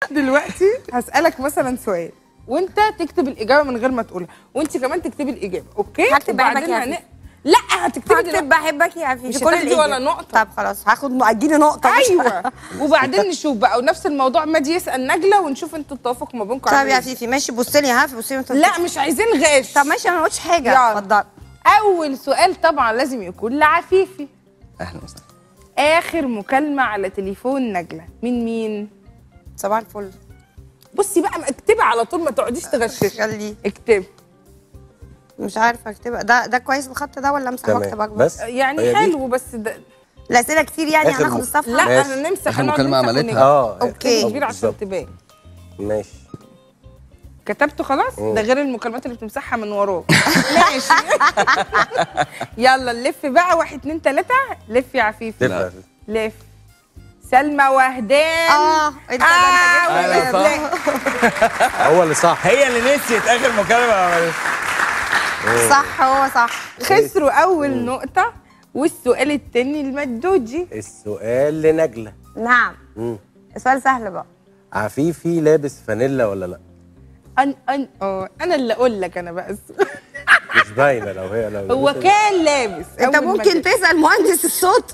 دلوقتي هسالك مثلا سؤال وانت تكتب الاجابه من غير ما تقولها وانت كمان تكتبي الاجابه اوكي هكتب بحبك يا هن... عفيف. لا هتكتبي هكتب دلوقتي بحبك يا مش عفيفي هتاخدي ولا نقطة. طب خلاص هاخد م- اديني نقطه مش- ايوه وبعدين نشوف بقى ونفس الموضوع مادي يسال نجله ونشوف انتوا التوافق ما بينكم طب عامل يا إزاي. عفيفي ماشي بصي لي ها بصي لي وانت لا مش عايزين غش طب ماشي انا ما قلتش حاجه يلا. اتفضل اول سؤال طبعا لازم يكون لعفيفي اهلا وسهلا اخر مكالمه على تليفون نجله من مين صباح الفل بصي بقى اكتبي على طول ما تقعديش تغششي خليه اكتبي مش عارفه اكتبها ده ده كويس الخط ده ولا امسح تمام واكتب اكبر بس يعني هي دي؟ حلو بس ده الاسئله كتير يعني آخر هناخد م- الصفحه لا ماشي. انا نمسح آخر هنقعد مكالمة نمسح عملتها. ونكتب. اه أوكي. كبير عشان بالظبط. تبان ماشي كتبته خلاص ده غير المكالمات اللي بتمسحها من وراه ماشي يلا نلف بقى واحد اتنين تلاته لف يا عفيفي تفرق لف سلمى وهدان اه انت ده آه، انت جبت أنا لا. هو اللي صح هي اللي نسيت اخر مكالمه عملتها صح هو صح خسروا اول نقطه والسؤال التاني المدوجي السؤال لنجلة نعم مم. السؤال سهل بقى عفيفي لابس فانيلا ولا لا أن أن اه انا اللي اقول لك انا بقى السؤال. مش باينه لو هي لو هو لبست- كان لابس انت أول ما ممكن جه. تسال مهندس الصوت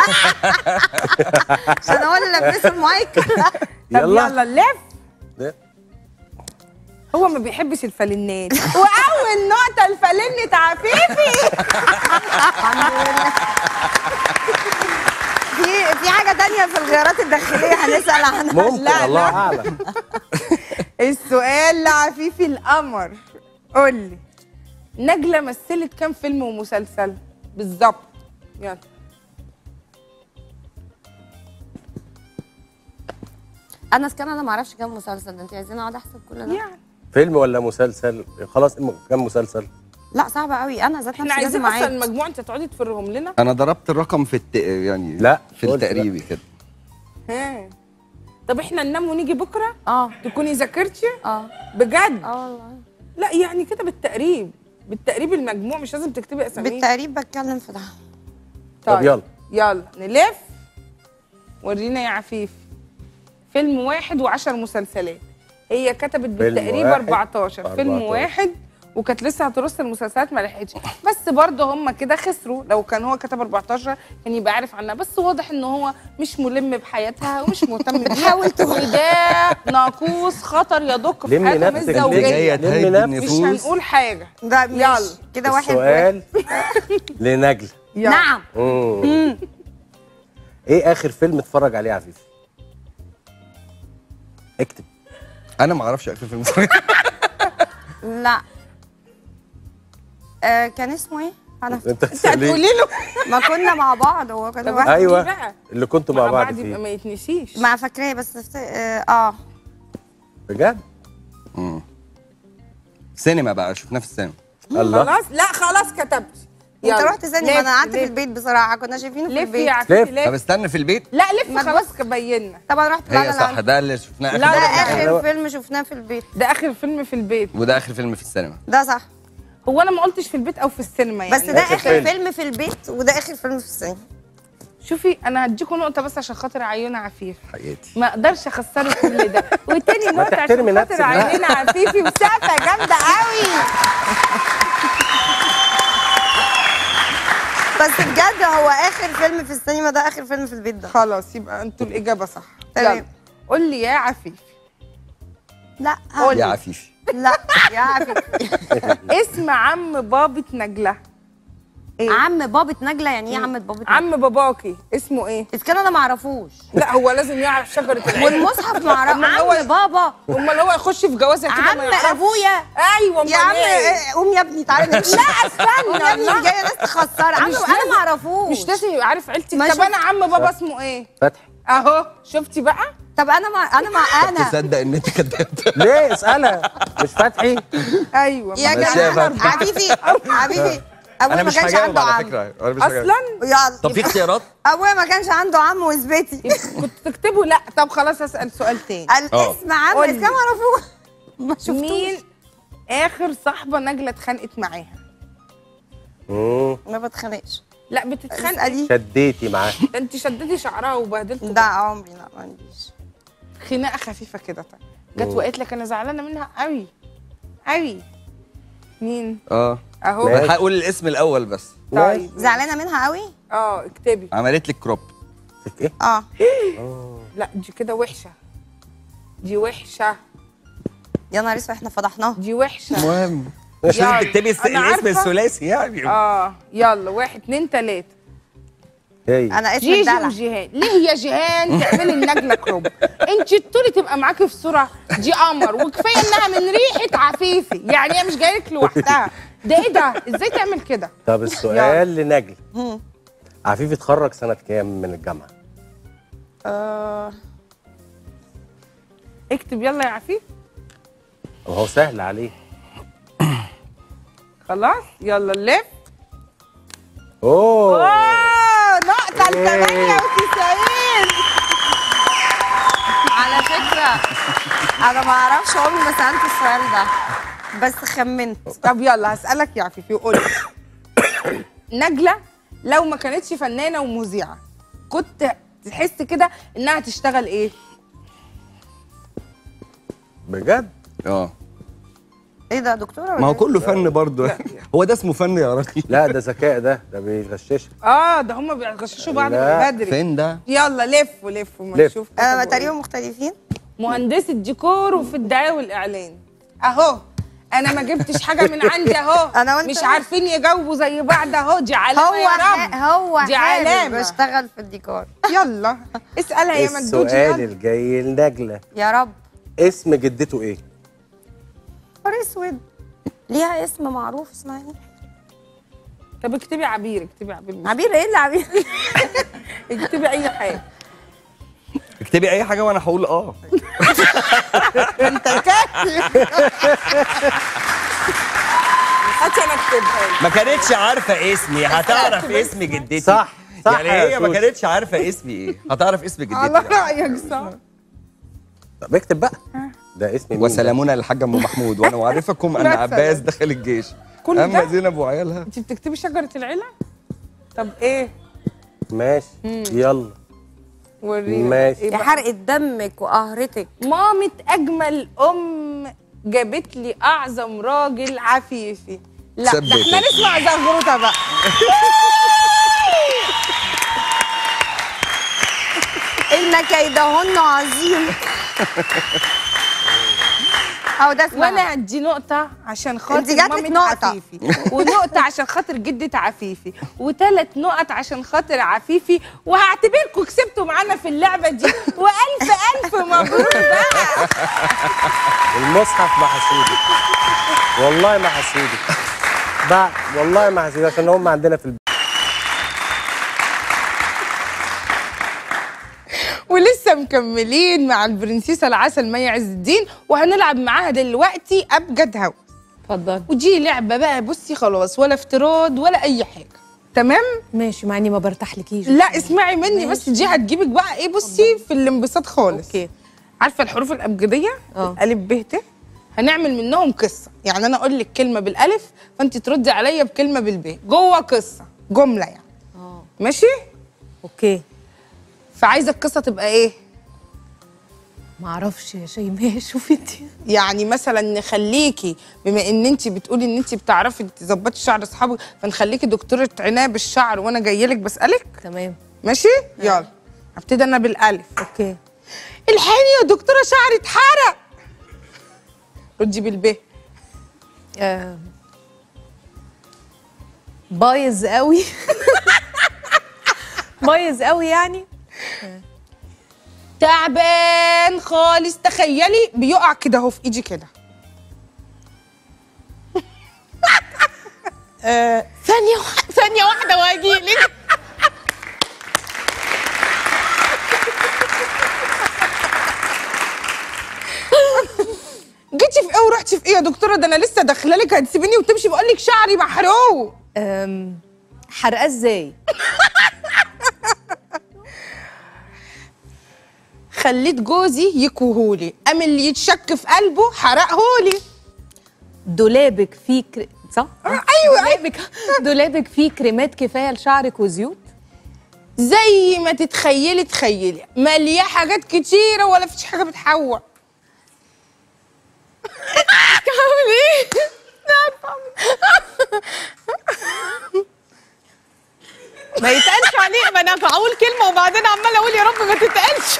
عشان هو اللي لبسه المايك طب يلا. يلا لف ده. هو ما بيحبش الفالنات واول نقطه الفالنة عفيفي في في حاجه تانية في الغيارات الداخليه هنسال عنها ممكن لا، الله لا. اعلم السؤال لعفيفي القمر قول لي نجله مثلت كام فيلم ومسلسل بالظبط يلا انا اسكان انا ما اعرفش كام مسلسل ده انت عايزين اقعد احسب كل ده يعني فيلم ولا مسلسل خلاص م- كم مسلسل لا صعبه قوي انا ذات احنا نفسي عايزين لازم اصلا اعيد المجموع انت تقعدي تفرهم لنا انا ضربت الرقم في الت... يعني لا، في قلت التقريبي كده ها طب احنا ننام ونيجي بكره اه تكوني ذاكرتي اه بجد اه والله لا يعني كده بالتقريب بالتقريب المجموع مش لازم تكتبي اسامي بالتقريب بتكلم في ده طب يلا. يلا نلف ورينا يا عفيف فيلم واحد وعشر مسلسلات هي كتبت بالتقريب واحد 14 فيلم 14. واحد وكانت لسه هترص المسلسلات ما لحقتش بس برضه هم كده خسروا لو كان هو كتب 14 كان يبقى عارف عنها بس واضح ان هو مش ملم بحياتها ومش مهتم بيها بتحاول تقول. وده ناقوس خطر يدق في لمي حياتهم نفسك اللي الزوجيه جايه لمي تهدي نفسك. مش النفوس هنقول حاجه ده يلا. ماشي كده واحد واحد. السؤال لنجلة يلا. نعم مم. ايه اخر فيلم اتفرج عليه عفيف اكتب انا ما اعرفش اخر فيلم لا آه كان اسمه ايه؟ انا انت انت تسأليه. هتقولي له ما كنا مع بعض هو كان طب واحد هتقولي ايوه بقى. اللي كنتوا مع مع بعض بعض يبقى ما فيه يتنسيش ما فاكراه بس افت- اه, آه. بجد مم. سينما بقى شفناه في السينما الله خلاص لا خلاص كتبت انت رحت ثاني ما لف- انا قعدت في لف- البيت بصراحه كنا شايفينه في لف البيت يا عفيفي لف. طب لف استنى في البيت لا لف ما خلاص تبص. بينا طبعا رحت لا هي لا صح لا. ده اللي شفناه اخر لا، ده مرة. اخر لا. فيلم شفناه في البيت ده اخر فيلم في البيت وده اخر فيلم في السينما ده صح هو انا ما قلتش في البيت او في السينما يعني بس ده آخر اخر فيلم. فيلم في البيت وده اخر فيلم في السينما شوفي انا هديكوا نقطه بس عشان خاطر عيون عفيف حياتي ما اقدرش اخسرك كل ده وتاني نقطه تحترمي عشان نفسك خاطر بقى. عينين عفيفي وسقفه جامده قوي بس بجد هو اخر فيلم في السينما ده اخر فيلم في البيت ده خلاص يبقى انتوا الاجابه صح تمام. يلا. قول لي يا عفيف لا قول يا لي عفيفي لا يا عفيف اسم عم بابة نجله ايه عم بابة نجلة يعني ايه عم بابة نجلة؟ عم باباكي اسمه ايه اذا كان انا ما اعرفوش لا هو لازم يعرف شجره العلم والمصحف ما اعرف أمال هو- عم بابا امال هو يخش في جوازه كده عم ما يعرفش. ابويا ايوه امال يا عم إيه؟ إيه، قوم يا ابني تعالى نمشي لا استنى قوم يا ابني لا. جايه ناس تخسر عم مش انا لازم- ما اعرفوش مش لازم يبقى عارف عيلتك ما طب شوف- انا عم بابا اسمه ايه فتحي اهو شفتي بقى طب انا ما انا ما انا تصدق ان انت كدبت ليه اسالها مش فتحي ايوه يا ماشي يا جماعه فتحي. حبيبي حبيبي ابويا انا ما مش كانش هجاوب عنده على عم فكره انا مش هجاوب. اصلا يلا طب في اختيارات ابويا ما كانش عنده عم واثبتي كنت تكتبه لا طب خلاص اسال سؤال تاني الاسم عم قولي. اذا كان ما اعرفوش ما شفتوش مين اخر صاحبه نجله اتخانقت معاها مم. ما بتخانقش لا بتتخانقي اسالي شديتي معاه ده انت شددي شعرها وبهدلتي ده عمري لا ما عنديش خناقه خفيفه كده طيب جت مم. وقالت لك انا زعلانه منها قوي قوي مين اه اهو ماشي. هقول الاسم الاول بس طيب زعلانه منها قوي اه اكتبي عملت لك كروب ايه اه اه لا دي كده وحشه دي وحشه يا نهار اسود احنا فضحناها دي وحشه المهم مش يلا. لازم تكتبي الس- أنا الاسم عارفة. الثلاثي يعني اه يلا واحد اتنين تلاته هي انا اسم جيجي الدلع وجيهان ليه يا جيهان تعملي النجله كروب انت الطولي تبقى معاكي في صوره دي قمر وكفايه انها من ريحه عفيفي يعني هي مش جايلك لوحدها ده ايه ده ازاي تعمل كده طب السؤال لنجل مم. عفيف اتخرج سنه كام من الجامعه آه، اكتب يلا يا عفيف وهو سهل عليه خلاص يلا اللف اوه اوه نقطه ل إيه. 98 على فكره انا ما اعرفش عمري ما سالت السؤال ده بس خمنت طب يلا هسألك يا عفيفي وقول لي. نجلة لو ما كانتش فنانة ومذيعة كنت تحس كده انها تشتغل ايه؟ بجد اه ايه ده دكتوره ولا ما هو إيه؟ كله فن برضه هو ده اسمه فن يا راجل لا ده ذكاء ده ده بيغششك اه ده هم بيغششوا بعض لا. من بدري فين ده؟ يلا لف ولف وما لف. نشوف آه كتبوا تقريبا إيه. مختلفين مهندسة ديكور وفي الدعاية والإعلان اهو انا ما جبتش حاجة من عندي اهو أنا وأنت مش إيه؟ عارفين يجاوبوا زي بعض اهو دي علامة هو يا ح- رب هو دي حابب علامة. بشتغل في الديكور يلا اسألها يا مجدوجي السؤال يلا. الجاي لنجله يا رب اسم جدته ايه نهار اسود ليها اسم معروف اسمها ايه؟ طب اكتبي عبير اكتبي عبير عبير ايه اللي عبير؟ اكتبي اي حاجة اكتبي اي حاجه وانا هقول اه انت كاتب هاتي انا اكتبها لك ما كانتش عارفه اسمي هتعرف اسم جدتي صح، صح يعني يا هي ما سوسو. كانتش عارفه اسمي ايه هتعرف اسم على جدتي رايك صح طب اكتب بقى ده اسم مين ده؟ وسلامون للحاج ام محمود وانا اعرفكم ان مثلاً. عباس دخل الجيش كل اما ده؟ زينب وعيالها انت بتكتبي شجره العيله طب ايه ماشي يلا ورينا ماشي. إيه يا بقى؟ حرقة دمك وقهرتك مامة اجمل ام جابت لي اعظم راجل عفيفي لا ده ثبت. احنا نسمع زغروطه بقى ان كيدهن عظيم او ده اسمها وانا دي نقطة عشان خاطر انت جاتلك مامة نقطة. عفيفي ونقطة عشان خاطر جدة عفيفي وثلاث نقط عشان خاطر عفيفي وهعتبركم كسبتوا معانا في اللعبة دي وألف ألف مبروك بقى المصحف ما حسودك والله ما حسودك بقى والله ما حسودك عشان هم عندنا في البيت ولسه مكملين مع البرنسيسة العسل مي عز الدين وهنلعب معاها دلوقتي أبجد هوا اتفضل ودي لعبة بقى بصي خلاص ولا افتراض ولا أي حاجة تمام؟ ماشي مع اني ما برتاحلكيش لا اسمعي مني بس دي هتجيبك بقى ايه بصي في الانبساط خالص اوكي عارفه الحروف الابجديه اه. الف ب ت هنعمل منهم قصه يعني انا اقول لك كلمه بالالف فانت تردي عليا بكلمه بالب جوه قصه جمله يعني اه ماشي اوكي فعايزه القصه تبقى ايه ما اعرفش يا شيماء شوفي انت يعني مثلا نخليكي بما ان انت بتقولي ان انت بتعرفي تظبطي شعر اصحابك فنخليكي دكتوره عنايه بالشعر وانا جايه لك بسالك تمام ماشي يلا هبتدي انا بالالف اوكي الحقيني يا دكتوره شعري اتحرق ردي بالب آه. بايظ قوي بايظ قوي يعني تعبان خالص تخيلي بيقع كده اهو في ايدي كده آه. ثانية واحدة ثانية واحدة واجي لك جيتي في ايه ورحتي في ايه يا دكتوره ده انا لسه داخله لك هتسيبيني وتمشي بقول لك شعري محروق أم، حرقاه ازاي؟ خليت جوزي يكوهولي قام اللي يتشك في قلبه حرقهولي دولابك فيه كر... صح؟ ايوه دولابك دولابك فيه كريمات كفايه لشعرك وزيوت؟ زي ما تتخيلي تخيلي ملياه حاجات كتيره ولا فيش حاجه بتحوق عامل ايه؟ ما يتقالش عليه ما انا بقول كلمه وبعدين عماله اقول يا رب ما تتقالش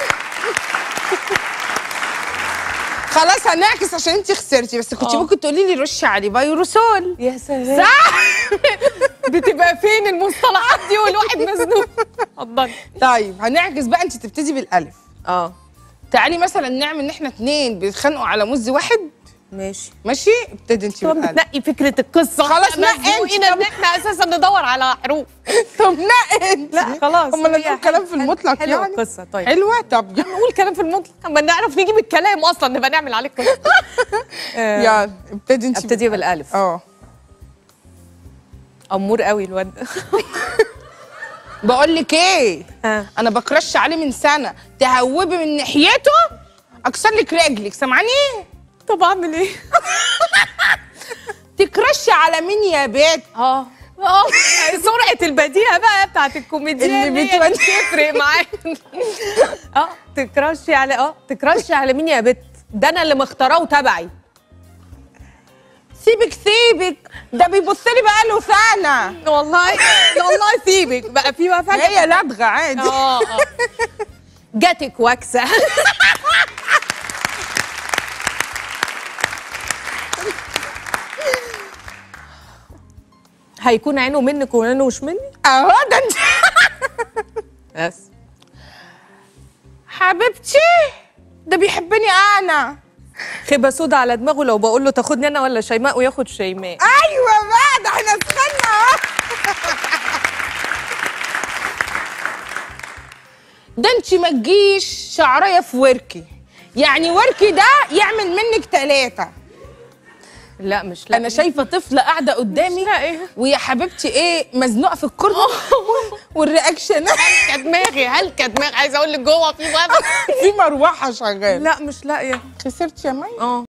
خلاص هنعكس عشان انت خسرتي بس كنت آه. ممكن تقولي لي رشي عليه فيروسول يا سلام صح بتبقى فين المصطلحات دي والواحد مزنوق اتفضلي طيب هنعكس بقى انت تبتدي بالالف اه تعالي مثلا نعمل ان احنا اتنين بيتخانقوا على مز واحد ماشي ماشي ابتدي انت طب بالالف بتنقي فكره القصه خلاص إحنا نقي انت. مزنوقين ان احنا اساسا ندور على حروف طب نقي انت لا خلاص هم هي نقول كلام في حلو- المطلق حلوه يعني القصه طيب حلوه طب يلا نقول كلام في المطلق اما نعرف نجيب الكلام اصلا نبقى نعمل عليه قصه آه، يلا ابتدي انت ابتدي بالالف اه امور قوي الواد بقول لك ايه ها انا بكرش عليه من سنه تهوبي من ناحيته اكسر لك رجلك سامعاني طب اعمل ايه تكرشي على مين يا بيت اه اه سرعه البديهه بقى بتاعت الكوميديان اللي اللي هي اللي بتودي- بتفرق معاك اه تكرشي على اه تكرشي على مين يا بت ده انا اللي مختاراه وتبعي سيبك سيبك ده بيبص لي بقاله سنه والله والله سيبك بقى في بقى فجأة هي لدغه عادي اه اه جاتك وكسه هيكون عينه منك وعينه مش مني اهو ده انت بس حبيبتي ده بيحبني انا خيبه سودا على دماغه لو بقول له تاخدني انا ولا شيماء وياخد شيماء ايوه بقى ده احنا سخنا اهو ده انت ما تجيش شعريه في وركي يعني وركي ده يعمل منك ثلاثه لا مش لا انا شايفه طفله قاعده قدامي لا ايه ويا حبيبتي ايه مزنوقه في الكورنر والرياكشن دماغي هلكه دماغي عايزه اقول لك جوه في بابا في مروحه شغاله لا مش لاقيه خسرت يا مي اه